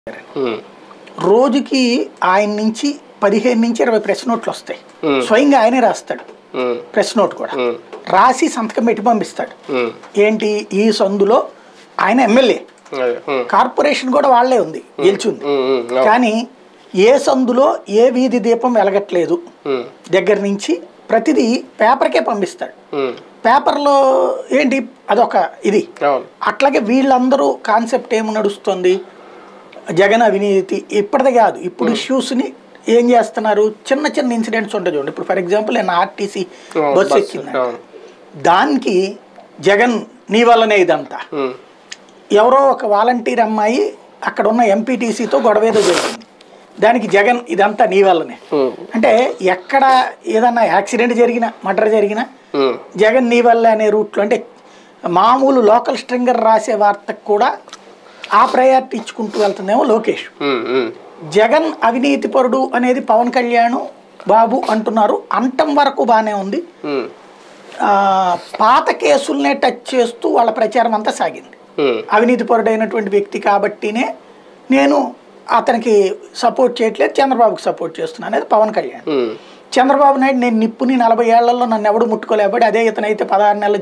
ఉమ్, రోజుకి ఆయన నుంచి పదిహేను నుంచి ఇరవై ప్రెస్ నోట్లు వస్తాయి Hmm. స్వయంగా ఆయనే రాస్తాడు ఉమ్, ప్రెస్ నోట్ కూడా Hmm. రాసి సంతకం పెట్టి పంపిస్తాడు ఉమ్, ఏంటి ఈ సందులో ఆయన ఎమ్మెల్యే అదే, ఉమ్, కార్పొరేషన్ కూడా వాళ్ళే ఉంది గెలిచింది ఉమ్, ఉమ్, అవును. కానీ ఏ సందులో ఏ వీధి దీపం వెలగట్లేదు ఉమ్, దగ్గర నుంచి ప్రతిదీ పేపర్కే పంపిస్తాడు ఉమ్, పేపర్లో ఏంటి అదొక ఇది అవును అట్లాగే వీళ్ళందరూ కాన్సెప్ట్ ఏమి నడుస్తుంది జగన్ అవినీతి ఇప్పటిదే కాదు ఇప్పుడు ఇష్యూస్ని ఏం చేస్తున్నారు చిన్న చిన్న ఇన్సిడెంట్స్ ఉంటాయి చూడండి ఇప్పుడు ఫర్ ఎగ్జాంపుల్ నేను ఆర్టీసీ అవును, బస్సు బస్సు, ఎక్కింది అవును. దానికి జగన్ నీ వల్లనే ఇదంతా ఉమ్, ఎవరో ఒక వాలంటీర్ అమ్మాయి అక్కడ ఉన్న ఎంపీటీసీతో గొడవ ఏదో జరిగింది దానికి జగన్ ఇదంతా నీ వల్లనే ఉమ్, అంటే ఎక్కడ ఏదన్నా యాక్సిడెంట్ జరిగినా మర్డర్ జరిగినా ఉమ్, జగన్ నీ వల్లే అనే రూట్లో అంటే మామూలు లోకల్ స్ట్రింగర్ రాసే వార్తకు కూడా ఆ ప్రయారిటీ ఇచ్చుకుంటూ వెళ్తుందేమో లోకేష్ ఉమ్, ఉమ్, జగన్ అవినీతి పరుడు అనేది పవన్ కళ్యాణ్ బాబు అంటున్నారు అంటం వరకు బాగానే ఉంది ఉమ్, ఆ, పాత కేసుల్నే టచ్ చేస్తూ వాళ్ళ ప్రచారం అంతా సాగింది ఉమ్, అవినీతి పరుడైనటువంటి వ్యక్తి కాబట్టినే నేను అతనికి సపోర్ట్ చేయట్లేదు చంద్రబాబుకి సపోర్ట్ చేస్తున్నాను అనేది పవన్ కళ్యాణ్ ఉమ్. చంద్రబాబు నాయుడు నేను నిప్పుని నలభై ఏళ్లలో నన్ను ఎవడు ముట్టుకోలేబడి అదే ఇతనైతే పదహారు నెలలు